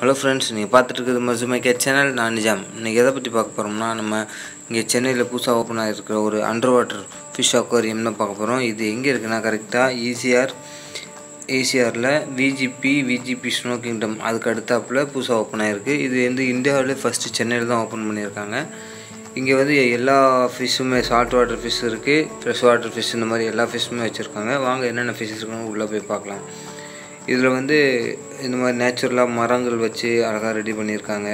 hello friends நீங்கள் பார்த்துட்டு இருக்கிறது மசுமை கே சேனல் நான் நிஜாம் இன்றைக்கி எதை பற்றி பார்க்க போகிறோம்னா நம்ம இங்கே சென்னையில் புதுசாக ஓப்பன் ஆகிருக்கிற ஒரு அண்டர் வாட்டர் ஃபிஷ் அக்வாரியம் தான் பார்க்க போகிறோம் இது எங்கே இருக்குன்னா கரெக்டாக ஈசிஆர் ஏசிஆரில் விஜிபி விஜிபி ஸ்னோ கிங்டம் அதுக்கு அடுத்தாப்பில் புதுசாக ஓப்பன் ஆகிருக்கு இது வந்து இந்தியாவிலே ஃபஸ்ட்டு சென்னையில் தான் ஓப்பன் பண்ணியிருக்காங்க இங்கே வந்து எல்லா ஃபிஷ்ஷுமே சால்ட் வாட்டர் ஃபிஷ் இருக்குது ஃப்ரெஷ் வாட்டர் ஃபிஷ் இந்த மாதிரி எல்லா ஃபிஷ்ஷுமே வச்சுருக்காங்க வாங்க என்னென்ன ஃபிஷ் இருக்குன்னு உள்ளே போய் பார்க்கலாம் இதில் வந்து இந்த மாதிரி நேச்சுரலாக மரங்கள் வச்சு அழகாக ரெடி பண்ணியிருக்காங்க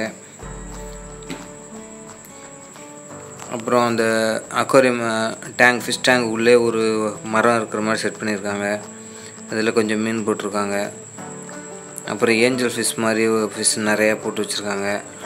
அப்புறம் அந்த அக்வாரியம் டேங்க் ஃபிஷ் டேங்க் உள்ளே ஒரு மரம் இருக்கிற மாதிரி செட் பண்ணியிருக்காங்க அதில் கொஞ்சம் மீன் போட்டிருக்காங்க அப்புறம் ஏஞ்சல் ஃபிஷ் மாதிரி ஃபிஷ் நிறையா போட்டு வச்சுருக்காங்க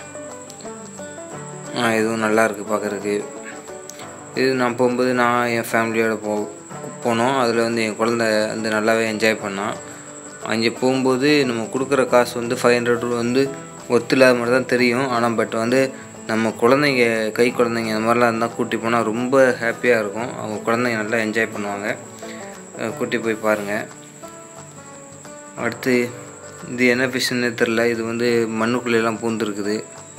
இதுவும் நல்லா இருக்குது பார்க்குறதுக்கு இது நான் போகும்போது நான் என் ஃபேமிலியோடு போ போனோம் அதில் வந்து என் குழந்த வந்து நல்லாவே என்ஜாய் பண்ணான் அங்கே போகும்போது நம்ம கொடுக்குற காசு வந்து ஃபைவ் ஹண்ட்ரட் வந்து ஒர்த்து இல்லாத மாதிரி தான் தெரியும் ஆனால் பட் வந்து நம்ம குழந்தைங்க கை குழந்தைங்க அந்த மாதிரிலாம் இருந்தால் கூட்டி போனால் ரொம்ப ஹாப்பியாக இருக்கும் அவங்க குழந்தைங்க நல்லா என்ஜாய் பண்ணுவாங்க கூட்டி போய் பாருங்கள் அடுத்து இது என்ன ஃபிஷ்ஷுன்னு தெரில இது வந்து மண்ணுக்குள்ளெல்லாம் பூந்துருக்குது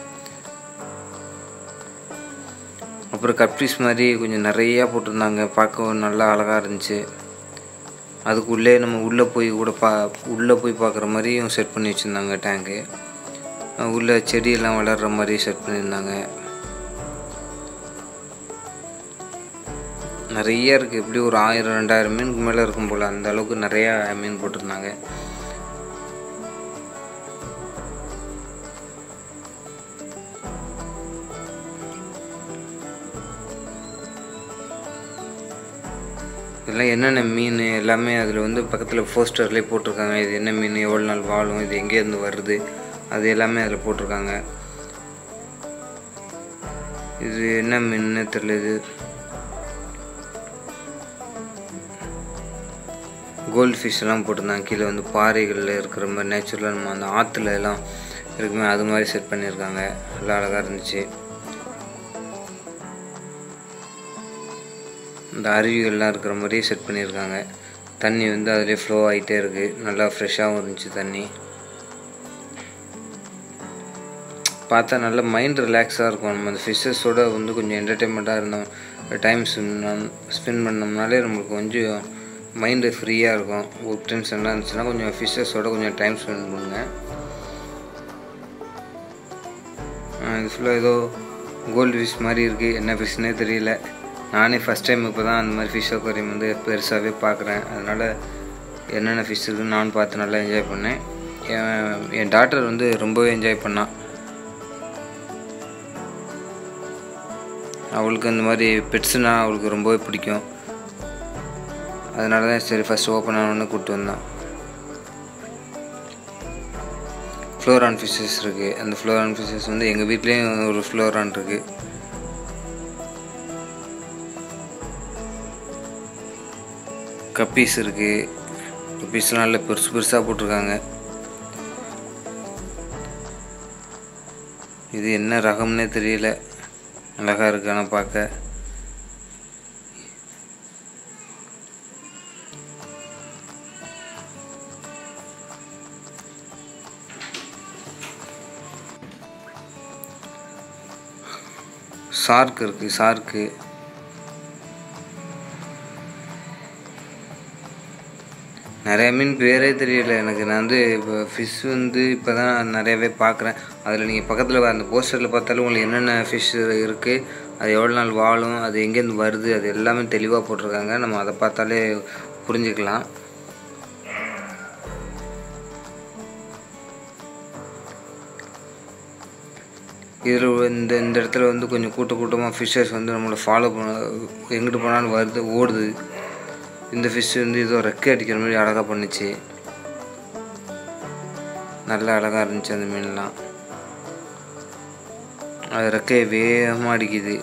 அப்புறம் கப்ரீஸ் மாதிரி கொஞ்சம் நிறையா போட்டிருந்தாங்க பார்க்க நல்லா அழகாக இருந்துச்சு அதுக்குள்ளே நம்ம உள்ளே போய் கூட பா உள்ளே போய் பார்க்குற மாதிரியும் செட் பண்ணி வச்சுருந்தாங்க டேங்கு உள்ளே செடியெல்லாம் வளர்கிற மாதிரி செட் பண்ணியிருந்தாங்க நிறைய இருக்குது எப்படி ஒரு ஆயிரம் ரெண்டாயிரம் மீனுக்கு மேலே இருக்கும் போல் அந்த அளவுக்கு நிறையா மீன் போட்டிருந்தாங்க இதெல்லாம் என்னென்ன மீன் எல்லாமே அதில் வந்து பக்கத்தில் போஸ்டர்லேயே போட்டிருக்காங்க இது என்ன மீன் எவ்வளோ நாள் வாழும் இது எங்கேருந்து வருது அது எல்லாமே அதில் போட்டிருக்காங்க இது என்ன மீன்னு தெரியல இது கோல்டு ஃபிஷ் எல்லாம் போட்டிருந்தாங்க கீழே வந்து பாறைகளில் இருக்கிற மாதிரி நேச்சுரலாக நம்ம அந்த ஆற்றுல எல்லாம் இருக்குமே அது மாதிரி செட் பண்ணியிருக்காங்க நல்லா அழகாக இருந்துச்சு இந்த அருவிகள்லாம் இருக்கிற மாதிரியே செட் பண்ணியிருக்காங்க தண்ணி வந்து அதிலே ஃப்ளோ ஆகிட்டே இருக்குது நல்லா ஃப்ரெஷ்ஷாகவும் இருந்துச்சு தண்ணி பார்த்தா நல்லா மைண்ட் ரிலாக்ஸாக இருக்கும் நம்ம அந்த ஃபிஷ்ஷஸோட வந்து கொஞ்சம் என்டர்டெயின்மெண்ட்டாக இருந்தோம் டைம் ஸ்பெண்ட் பண்ணோம்னாலே நம்மளுக்கு கொஞ்சம் மைண்டு ஃப்ரீயாக இருக்கும் ஒர்க் டென்ஷன்லாம் இருந்துச்சுன்னா கொஞ்சம் ஃபிஷ்ஷஸோட கொஞ்சம் டைம் ஸ்பெண்ட் பண்ணுங்கள் இது ஃபுல்லாக ஏதோ கோல்டு ஃபிஷ் மாதிரி இருக்குது என்ன ஃபிஷ்னே தெரியல நானே ஃபஸ்ட் டைம் இப்போ தான் அந்த மாதிரி ஃபிஷ் அக்வாரியம் வந்து பெருசாகவே பார்க்குறேன் அதனால் என்னென்ன ஃபிஷ் இருக்குன்னு நானும் பார்த்து நல்லா என்ஜாய் பண்ணேன் என் என் டாக்டர் வந்து ரொம்பவே என்ஜாய் பண்ணான் அவளுக்கு இந்த மாதிரி பெட்ஸுனால் அவளுக்கு ரொம்பவே பிடிக்கும் அதனால தான் சரி ஃபஸ்ட் ஓப்பன் ஆனோன்னு கூப்பிட்டு வந்தான் ஃப்ளோரான் ஃபிஷ்ஷஸ் இருக்குது அந்த ஃப்ளோரான் ஃபிஷ்ஷஸ் வந்து எங்கள் வீட்லேயும் ஒரு ஃப்ளோரான் இருக்குது கப்பீஸ் இருக்குது கப்பீஸ்லாம் நல்ல பெருசு பெருசாக போட்டிருக்காங்க இது என்ன ரகம்னே தெரியல அழகாக இருக்கு ஆனால் பார்க்க சார்க் இருக்குது சார்க்கு நிறைய மீன் பேரே தெரியல எனக்கு நான் வந்து இப்போ ஃபிஷ் வந்து இப்போ தான் நிறையவே பார்க்குறேன் அதில் நீங்கள் பக்கத்தில் அந்த போஸ்டரில் பார்த்தாலும் உங்களுக்கு என்னென்ன ஃபிஷ் இருக்குது அது எவ்வளோ நாள் வாழும் அது எங்கேருந்து வருது அது எல்லாமே தெளிவாக போட்டிருக்காங்க நம்ம அதை பார்த்தாலே புரிஞ்சுக்கலாம் இதில் இந்த இந்த இடத்துல வந்து கொஞ்சம் கூட்ட கூட்டமாக ஃபிஷ்ஷஸ் வந்து நம்மளை ஃபாலோ பண்ண எங்கிட்டு போனாலும் வருது ஓடுது இந்த ஃபிஷ் வந்து ஏதோ ரெக்கை அடிக்கிற மாதிரி அழகாக பண்ணுச்சு நல்லா அழகாக இருந்துச்சு அந்த மீன்லாம் அது ரெக்கையை வேகமாக அடிக்குது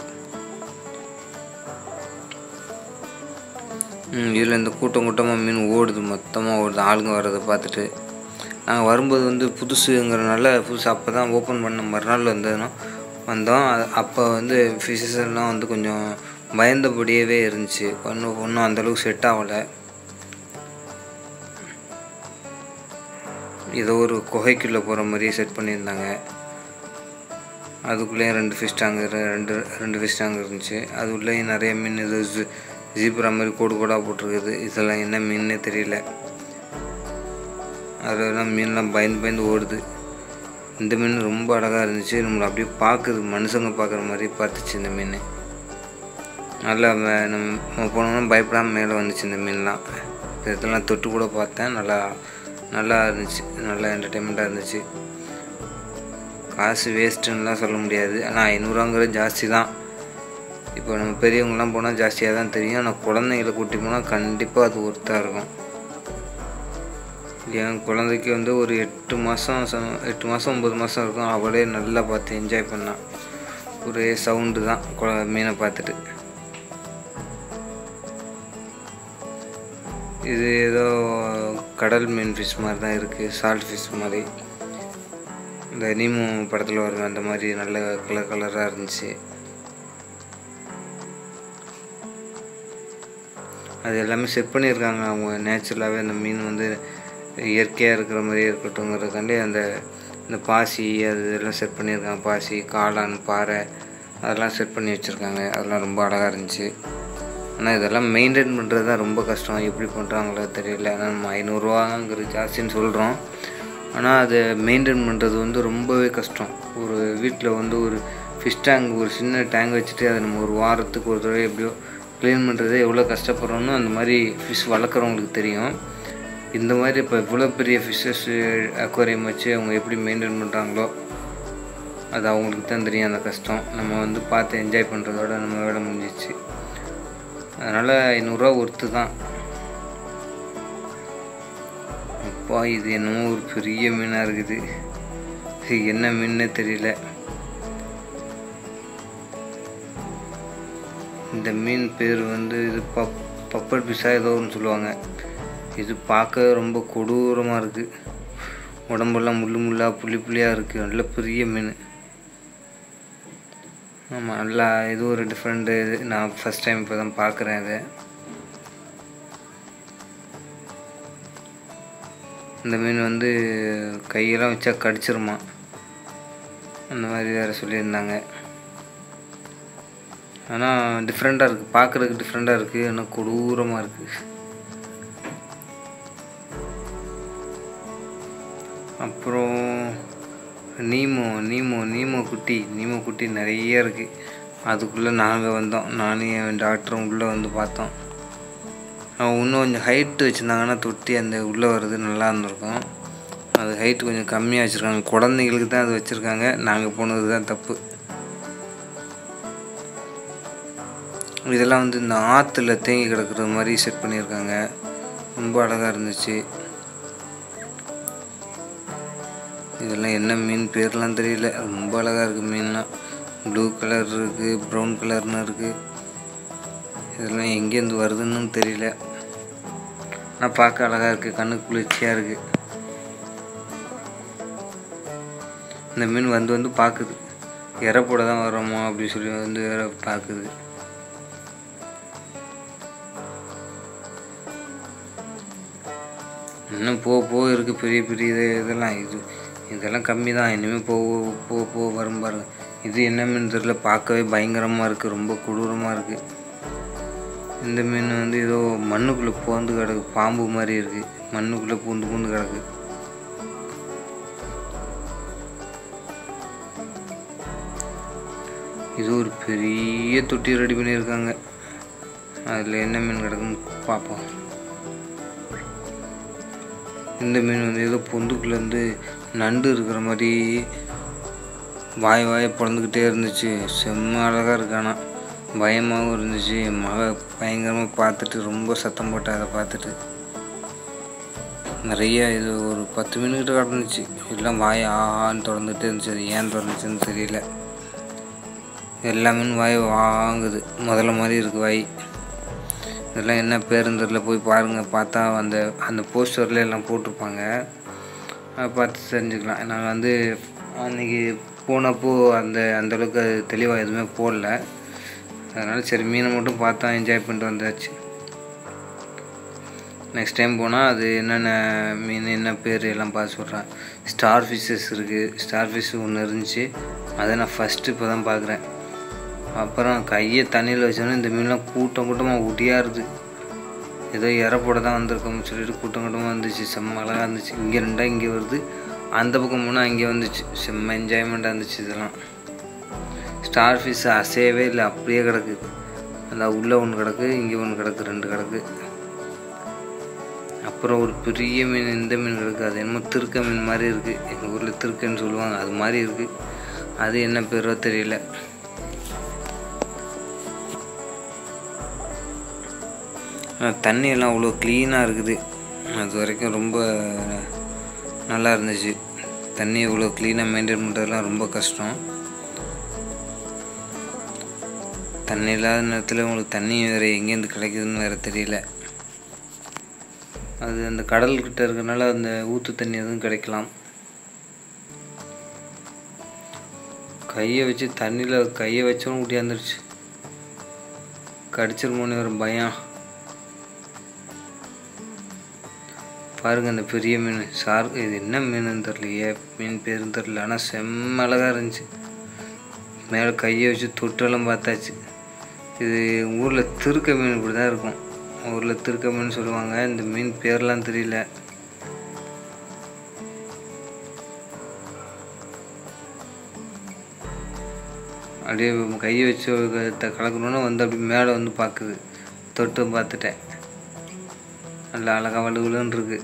இதில் இந்த கூட்டம் கூட்டமாக மீன் ஓடுது மொத்தமாக ஓடுது ஆளுங்க வர்றதை பார்த்துட்டு நாங்கள் வரும்போது வந்து புதுசுங்கிறனால புதுசு அப்போ தான் ஓப்பன் பண்ண மறுநாள் வந்ததுன்னா வந்தோம் அப்போ வந்து ஃபிஷ்ஷஸ் எல்லாம் வந்து கொஞ்சம் பயந்தபடியவே இருந்துச்சு ஒன்றும் ஒன்றும் அந்தளவுக்கு செட் ஆகலை ஏதோ ஒரு குகைக்குள்ளே போகிற மாதிரியே செட் பண்ணியிருந்தாங்க அதுக்குள்ளேயும் ரெண்டு ஃபிஷ் டேங்க் ரெண்டு ரெண்டு ஃபிஷ் டேங்க் இருந்துச்சு அது உள்ளேயும் நிறைய மீன் இது ஜீப்ரா மாதிரி கோடு கோடாக போட்டிருக்குது இதெல்லாம் என்ன மீன்னே தெரியல அதெல்லாம் மீன்லாம் பயந்து பயந்து ஓடுது இந்த மீன் ரொம்ப அழகாக இருந்துச்சு நம்மளை அப்படியே பார்க்குது மனுஷங்க பார்க்குற மாதிரி பார்த்துச்சு இந்த மீன் நல்லா ம- நம்ம நம்ம போனோம்னா பயப்படாமல் மேலே வந்துச்சு இந்த மீன்லாம் இதெல்லாம் தொட்டு கூட பார்த்தேன் நல்லா நல்லா இருந்துச்சு நல்லா என்டர்டெயின்மெண்ட்டாக இருந்துச்சு காசு வேஸ்ட்டுன்னுலாம் சொல்ல முடியாது ஆனால் ஐநூறுவாங்கிறது ஜாஸ்தி தான் இப்போ நம்ம பெரியவங்கலாம் போனால் ஜாஸ்தியாக தான் தெரியும் ஆனால் குழந்தைங்களை கூட்டி போனால் கண்டிப்பாக அது ஒர்த்தாக இருக்கும் என் குழந்தைக்கு வந்து ஒரு எட்டு மாதம் எட்டு மாதம் ஒம்பது மாதம் இருக்கும் அவளே நல்லா பார்த்து என்ஜாய் பண்ணான் ஒரே சவுண்டு தான் குழ- மீனை பார்த்துட்டு இது ஏதோ கடல் மீன் ஃபிஷ் மாதிரி தான் இருக்குது சால்ட் ஃபிஷ் மாதிரி இந்த நீமு படத்தில் வரும் அந்த மாதிரி நல்ல கலர் கலராக இருந்துச்சு அது எல்லாமே செட் பண்ணியிருக்காங்க அவங்க நேச்சுரலாகவே அந்த மீன் வந்து இயற்கையாக இருக்கிற மாதிரியே இருக்கட்டுங்கிறதுக்காண்டி அந்த இந்த பாசி அது இதெல்லாம் செட் பண்ணியிருக்காங்க பாசி காளான் பாறை அதெல்லாம் செட் பண்ணி வச்சுருக்காங்க அதெல்லாம் ரொம்ப அழகாக இருந்துச்சு ஆனால் இதெல்லாம் மெயின்டைன் பண்ணுறது தான் ரொம்ப கஷ்டம் எப்படி பண்ணுறாங்களோ தெரியல ஆனால் நம்ம ஐநூறுரூவாங்கிறது ஜாஸ்தின்னு சொல்கிறோம் ஆனால் அதை மெயின்டைன் பண்ணுறது வந்து ரொம்பவே கஷ்டம் ஒரு வீட்டில் வந்து ஒரு ஃபிஷ் டேங்க் ஒரு சின்ன டேங்க் வச்சுட்டு அதை நம்ம ஒரு வாரத்துக்கு ஒரு தடவை எப்படியோ க்ளீன் பண்ணுறது எவ்வளோ கஷ்டப்படுறோன்னு அந்த மாதிரி ஃபிஷ் வளர்க்குறவங்களுக்கு தெரியும் இந்த மாதிரி இப்போ இவ்வளோ பெரிய ஃபிஷ்ஷஸ் அக்வாரியம் வச்சு அவங்க எப்படி மெயின்டைன் பண்ணுறாங்களோ அது அவங்களுக்கு தான் தெரியும் அந்த கஷ்டம் நம்ம வந்து பார்த்து என்ஜாய் பண்ணுறதோட நம்ம வேலை முடிஞ்சிச்சு அதனால் ஐநூறுரூவா ஒர்த்து தான் அப்பா இது என்னமோ ஒரு பெரிய மீனாக இருக்குது இது என்ன மீன்னே தெரியல இந்த மீன் பேர் வந்து இது பப் பப்பட் பிஸா ஏதோ ஒன்று சொல்லுவாங்க இது பார்க்க ரொம்ப கொடூரமாக இருக்குது உடம்பெல்லாம் முள்ளு முள்ளாக புள்ளி புள்ளியாக இருக்குது நல்ல பெரிய மீன் ஆமாம் நல்லா இது ஒரு டிஃப்ரெண்ட்டு இது நான் ஃபஸ்ட் டைம் இப்போ தான் பார்க்குறேன் இதை இந்த மீன் வந்து கையெல்லாம் வச்சா கடிச்சிருமா அந்த மாதிரி வேறு சொல்லியிருந்தாங்க ஆனால் டிஃப்ரெண்ட்டாக இருக்குது பார்க்குறதுக்கு டிஃப்ரெண்ட்டாக இருக்குது ஆனால் கொடூரமாக இருக்குது அப்புறம் நீமோ நீமோ நீமோ குட்டி நீமோ குட்டி நிறைய இருக்குது அதுக்குள்ளே நாங்கள் வந்தோம் நானும் என் டாக்டரும் உள்ளே வந்து பார்த்தோம் அவன் இன்னும் கொஞ்சம் ஹைட்டு வச்சுருந்தாங்கன்னா தொட்டி அந்த உள்ளே வர்றது நல்லா இருந்திருக்கும் அது ஹைட்டு கொஞ்சம் கம்மியாக வச்சுருக்காங்க குழந்தைங்களுக்கு தான் அது வச்சுருக்காங்க நாங்கள் போனது தான் தப்பு இதெல்லாம் வந்து இந்த ஆற்றுல தேங்கி கிடக்குற மாதிரி செட் பண்ணியிருக்காங்க ரொம்ப அழகாக இருந்துச்சு இதெல்லாம் என்ன மீன் பேர்லாம் தெரியல ரொம்ப அழகாக இருக்குது மீன்லாம் ப்ளூ கலர் இருக்குது ப்ரௌன் கலர்னு இருக்குது இதெல்லாம் எங்கேருந்து வருதுன்னு தெரியல ஆனால் பார்க்க அழகாக இருக்குது கண்ணுக்கு குளிர்ச்சியாக இருக்குது இந்த மீன் வந்து வந்து பார்க்குது இறை போட தான் வரோமா அப்படின்னு சொல்லி வந்து வேற பார்க்குது இன்னும் போக போக இருக்குது பெரிய பெரிய இது இதெல்லாம் இது இதெல்லாம் கம்மி தான் இனிமேல் போக போக போக வரும் பாருங்க இது என்ன மீன் தெரியல பார்க்கவே பயங்கரமாக இருக்குது ரொம்ப கொடூரமாக இருக்குது இந்த மீன் வந்து ஏதோ மண்ணுக்குள்ளே பூந்து கிடக்கு பாம்பு மாதிரி இருக்குது மண்ணுக்குள்ளே பூந்து பூந்து கிடக்கு இது ஒரு பெரிய தொட்டி ரெடி பண்ணியிருக்காங்க அதில் என்ன மீன் கிடக்குன்னு பார்ப்போம் இந்த மீன் வந்து ஏதோ பொந்துக்குள்ளேருந்து நண்டு இருக்கிற மாதிரி வாய் வாய் பிறந்துக்கிட்டே இருந்துச்சு செம்ம அழகாக இருக்கானா பயமாகவும் இருந்துச்சு என் மக பயங்கரமாக பார்த்துட்டு ரொம்ப சத்தம் போட்டா அதை பார்த்துட்டு நிறைய இது ஒரு பத்து மினிட்டு கிடந்துச்சு எல்லாம் வாய் ஆன்னு திறந்துட்டே இருந்துச்சு அது ஏன் திறந்துச்சுன்னு தெரியல எல்லா மீன் வாய் வாங்குது முதல்ல மாதிரி இருக்குது வாய் இதெல்லாம் என்ன பேருன்னு தெரியல போய் பாருங்கள் பார்த்தா அந்த அந்த போஸ்டரில் எல்லாம் போட்டிருப்பாங்க அதை பார்த்து தெரிஞ்சுக்கலாம் நாங்கள் வந்து அன்றைக்கி போனப்போ அந்த அந்தளவுக்கு அது தெளிவாக எதுவுமே போடல அதனால் சரி மீனை மட்டும் பார்த்தா என்ஜாய் பண்ணிட்டு வந்தாச்சு நெக்ஸ்ட் டைம் போனால் அது என்னென்ன மீன் என்ன பேர் எல்லாம் பார்த்து சொல்கிறேன் ஸ்டார் ஃபிஷ்ஷஸ் இருக்குது ஸ்டார் ஃபிஷ் ஒன்று இருந்துச்சு அதை நான் ஃபஸ்ட்டு இப்போ தான் பார்க்குறேன் அப்புறம் கையை தண்ணியில் வச்சோன்னே இந்த மீன்லாம் கூட்டம் கூட்டமாக ஒட்டியாருது ஏதோ இறப்போட தான் வந்திருக்கோம்னு சொல்லிட்டு கூட்டம் கூட்டமாக வந்துச்சு செம்ம அழகாக இருந்துச்சு இங்கே ரெண்டா இங்கே வருது அந்த பக்கம் போனால் அங்கே வந்துச்சு செம்ம என்ஜாய்மெண்ட்டாக இருந்துச்சு இதெல்லாம் ஸ்டார் ஃபிஷ் அசையவே இல்லை அப்படியே கிடக்கு அந்த உள்ளே ஒன்று கிடக்கு இங்கே ஒன்று கிடக்கு ரெண்டு கிடக்கு அப்புறம் ஒரு பெரிய மீன் இந்த மீன் கிடக்கு அது என்னமோ திருக்க மீன் மாதிரி இருக்குது எங்கள் ஊரில் திருக்கன்னு சொல்லுவாங்க அது மாதிரி இருக்குது அது என்ன பேரோ தெரியல ஆனால் தண்ணி எல்லாம் அவ்வளோ க்ளீனாக இருக்குது அது வரைக்கும் ரொம்ப நல்லா இருந்துச்சு தண்ணி இவ்வளோ க்ளீனாக மெயின்டைன் பண்ணுறதுலாம் ரொம்ப கஷ்டம் தண்ணி இல்லாத நேரத்தில் உங்களுக்கு தண்ணி வேறு எங்கேருந்து கிடைக்குதுன்னு வேறு தெரியல அது அந்த கடல்கிட்ட இருக்கறனால அந்த ஊற்று தண்ணி எதுவும் கிடைக்கலாம் கையை வச்சு தண்ணியில் கையை வச்சோன்னு ஊட்டியாந்துருச்சு கடிச்சிருமோன்னு ஒரு பயம் பாருங்க அந்த பெரிய மீன் சார் இது என்ன மீனுன்னு தெரியலையே மீன் பேருன்னு தெரியல ஆனால் செம்ம அழகாக இருந்துச்சு மேலே கையை வச்சு தொட்டெல்லாம் பார்த்தாச்சு இது ஊரில் திருக்க மீன் இப்படி தான் இருக்கும் ஊரில் திருக்க மீன் சொல்லுவாங்க இந்த மீன் பேர்லாம் தெரியல அப்படியே கையை வச்சு கலக்கணுன்னா வந்து அப்படி மேலே வந்து பார்க்குது தொட்டு பார்த்துட்டேன் நல்லா அழகாக வலுவலுன்னு இருக்கு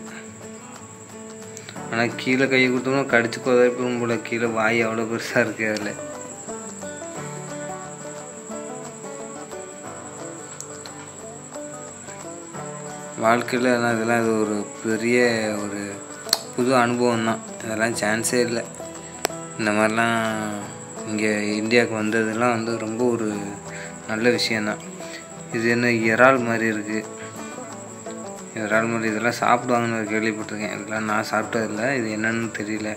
ஆனால் கீழே கையை கொடுத்தோம்னா கடிச்சு கொதப்பிடும் போல கீழே வாய் அவ்வளோ பெருசாக இருக்கு அதில் வாழ்க்கையில் ஆனால் இதெல்லாம் இது ஒரு பெரிய ஒரு புது அனுபவம் தான் இதெல்லாம் சான்ஸே இல்லை இந்த மாதிரிலாம் இங்கே இந்தியாவுக்கு வந்ததெல்லாம் வந்து ரொம்ப ஒரு நல்ல விஷயந்தான் இது என்ன இறால் மாதிரி இருக்குது இறால் மாதிரி இதெல்லாம் சாப்பிடுவாங்கன்னு கேள்விப்பட்டிருக்கேன் இதெல்லாம் நான் சாப்பிட்டதில்ல இது என்னன்னு தெரியல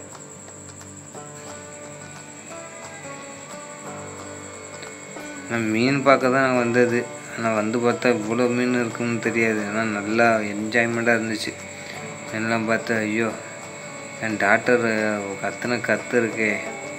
நான் மீன் பார்க்க தான் நான் வந்தது ஆனால் வந்து பார்த்தா இவ்வளோ மீன் இருக்குன்னு தெரியாது ஆனால் நல்லா என்ஜாய்மெண்ட்டாக இருந்துச்சு எல்லாம் பார்த்தா ஐயோ என் டாக்டர் கத்துன கத்து இருக்கே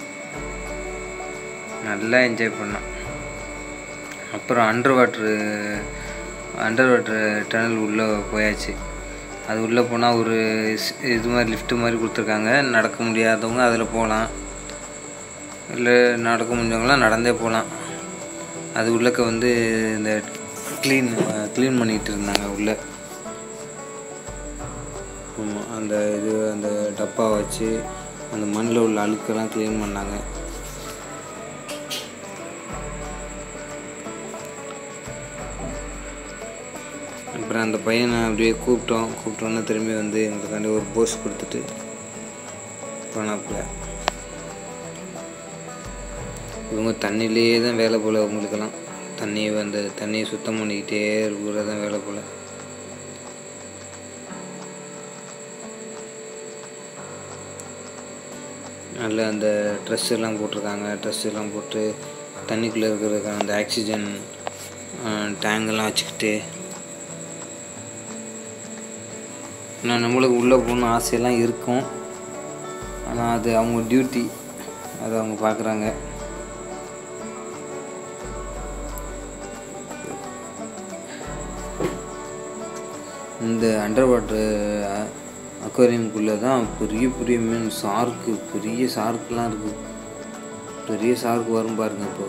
நல்லா என்ஜாய் பண்ணோம் அப்புறம் under water under water tunnel உள்ளே போயாச்சு அது உள்ளே போனால் ஒரு ஸ்- இது மாதிரி லிஃப்ட்டு மாதிரி கொடுத்துருக்காங்க நடக்க முடியாதவங்க அதில் போகலாம் இல்லை நடக்க முடிஞ்சவங்களாம் நடந்தே போகலாம் அது உள்ளக்க வந்து இந்த க்ளீன் க்ளீன் பண்ணிகிட்டு இருந்தாங்க உள்ளே ஆமாம் அந்த இது அந்த டப்பா வச்சு அந்த மண்ணில் உள்ள அழுக்கெல்லாம் க்ளீன் பண்ணாங்க அப்புறம் அந்த பையனை அப்படியே கூப்பிட்டோம் கூப்பிட்டோன்னே திரும்பி வந்து எங்களுக்காண்டி ஒரு போஸ் கொடுத்துட்டு போனாப்புல இவங்க தண்ணியிலேயே தான் வேலை போல் அவங்களுக்கெல்லாம் தண்ணியை வந்து தண்ணியை சுத்தம் பண்ணிக்கிட்டே இருக்கிறது தான் வேலை போல் நல்ல அந்த ட்ரெஸ் எல்லாம் போட்டிருக்காங்க ட்ரெஸ் எல்லாம் போட்டு தண்ணிக்குள்ளே இருக்கிறதுக்கான அந்த ஆக்சிஜன் டேங்கெல்லாம் வச்சுக்கிட்டு நான் நம்மளுக்கு உள்ளே போகணும் ஆசையெல்லாம் இருக்கும் ஆனால் அது அவங்க டியூட்டி அதை அவங்க பார்க்குறாங்க இந்த அண்டர் வாட்டர் அக்வாரியம்குள்ளே தான் பெரிய பெரிய மீன் சார்க்கு பெரிய சார்க்குலாம் இருக்குது பெரிய சார்க்கு வரும் பாருங்க இப்போ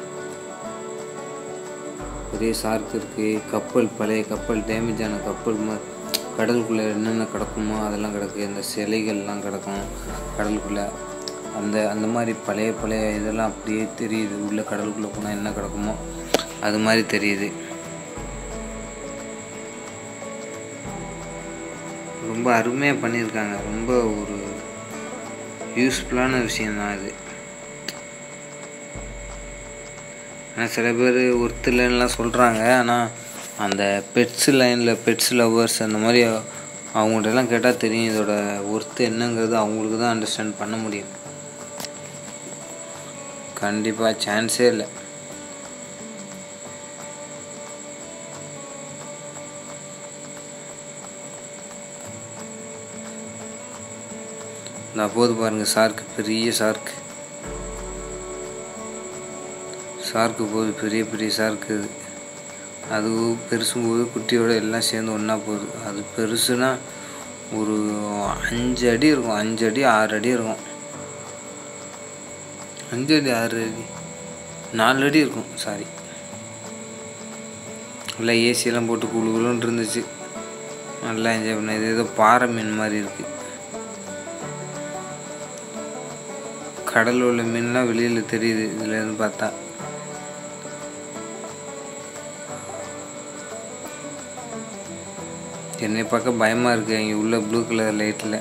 பெரிய சார்க் இருக்குது கப்பல் பழைய கப்பல் டேமேஜ் ஆன கப்பல் மா கடலுக்குள்ளே என்னென்ன கிடக்குமோ அதெல்லாம் கிடக்கு இந்த சிலைகள்லாம் கிடக்கும் கடலுக்குள்ளே அந்த அந்த மாதிரி பழைய பழைய இதெல்லாம் அப்படியே தெரியுது உள்ள கடலுக்குள்ளே போனால் என்ன கிடக்குமோ அது மாதிரி தெரியுது ரொம்ப அருமையாக பண்ணியிருக்காங்க ரொம்ப ஒரு யூஸ்ஃபுல்லான விஷயந்தான் இது ஆனால் சில பேர் ஒருத்தலலாம் சொல்கிறாங்க ஆனால் அந்த பெட்ஸ் லைனில் பெட்ஸ் லவ்வர்ஸ் அந்த மாதிரி அவங்கள்ட்டலாம் கேட்டால் தெரியும் இதோட ஒர்த்து என்னங்கிறது அவங்களுக்கு தான் அண்டர்ஸ்டாண்ட் பண்ண முடியும் கண்டிப்பாக சான்ஸே இல்லை நான் போது பாருங்கள் ஷார்க்கு பெரிய ஷார்க்கு ஷார்க்கு போகுது பெரிய பெரிய ஷார்க்கு அது அது பெருசும் போது குட்டியோட எல்லாம் சேர்ந்து ஒன்றா போகுது அது பெருசுனா ஒரு அஞ்சு அடி இருக்கும் அஞ்சு அடி ஆறு அடி இருக்கும் அஞ்சு அடி ஆறு அடி நாலு அடி இருக்கும் சாரி நல்லா ஏசியெல்லாம் போட்டு குழு குழுன்னு இருந்துச்சு நல்லா என்ஜாய் பண்ண இது ஏதோ பாறை மீன் மாதிரி இருக்குது கடலில் உள்ள மீன்லாம் வெளியில் தெரியுது இதுலேருந்து பார்த்தா என்னை பார்க்க பயமாக இருக்குது இங்கே உள்ள ப்ளூ கலர் லைட்டில்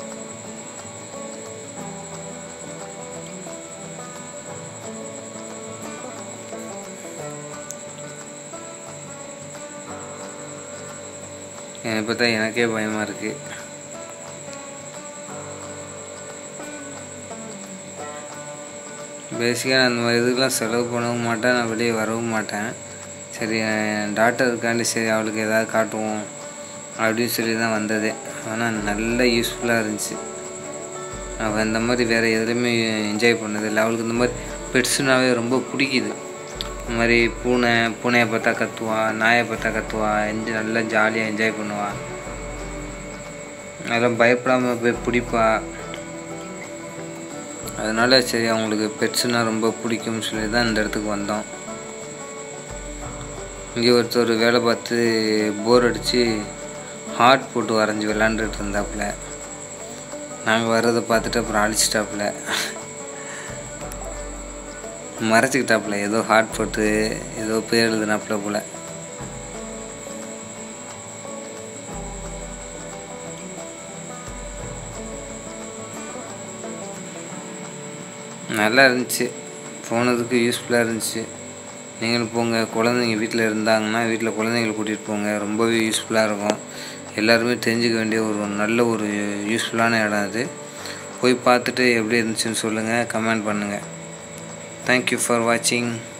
என்னை பார்த்தா எனக்கே பயமாக இருக்குது பேசிக்காக நான் அந்த மாதிரி இதுக்கெலாம் செலவு பண்ணவும் மாட்டேன் நான் வெளியே வரவும் மாட்டேன் சரி என் டாக்டருக்காண்டி சரி அவளுக்கு ஏதாவது காட்டுவோம் அப்படின்னு சொல்லி தான் வந்ததே ஆனால் நல்ல யூஸ்ஃபுல்லாக இருந்துச்சு அவள் இந்த மாதிரி வேறு எதுலையுமே என்ஜாய் பண்ணதில்லை அவளுக்கு இந்த மாதிரி பெட்ஸுனாவே ரொம்ப பிடிக்குது இந்த மாதிரி பூனை பூனையை பார்த்தா கத்துவா நாயை பார்த்தா கத்துவா என்ஜாய் நல்லா ஜாலியாக என்ஜாய் பண்ணுவா அதெல்லாம் பயப்படாமல் போய் பிடிப்பா அதனால சரி அவங்களுக்கு பெட்ஸுனால் ரொம்ப பிடிக்கும்னு சொல்லி தான் இந்த இடத்துக்கு வந்தோம் இங்கே ஒருத்தர் வேலை பார்த்து போர் அடித்து ஹார்ட் போட்டு வரைஞ்சி விளாண்டுட்டு இருந்தாப்புல நாங்கள் வர்றதை பார்த்துட்டு அப்புறம் அழிச்சிட்டாப்புல மறைச்சிக்கிட்டாப்புல ஏதோ ஹார்ட் போட்டு ஏதோ பேர் எழுதுனாப்புல போல நல்லா இருந்துச்சு போனதுக்கு யூஸ்ஃபுல்லாக இருந்துச்சு நீங்களும் போங்க குழந்தைங்க வீட்டில் இருந்தாங்கன்னா வீட்டில் குழந்தைங்களை கூட்டிகிட்டு போங்க ரொம்பவே யூஸ்ஃபுல்லாக இருக்கும் எல்லாருமே தெரிஞ்சுக்க வேண்டிய ஒரு நல்ல ஒரு யூஸ்ஃபுல்லான இடம் அது போய் பார்த்துட்டு எப்படி இருந்துச்சுன்னு சொல்லுங்கள் கமெண்ட் பண்ணுங்கள் தேங்க்யூ ஃபார் வாட்சிங்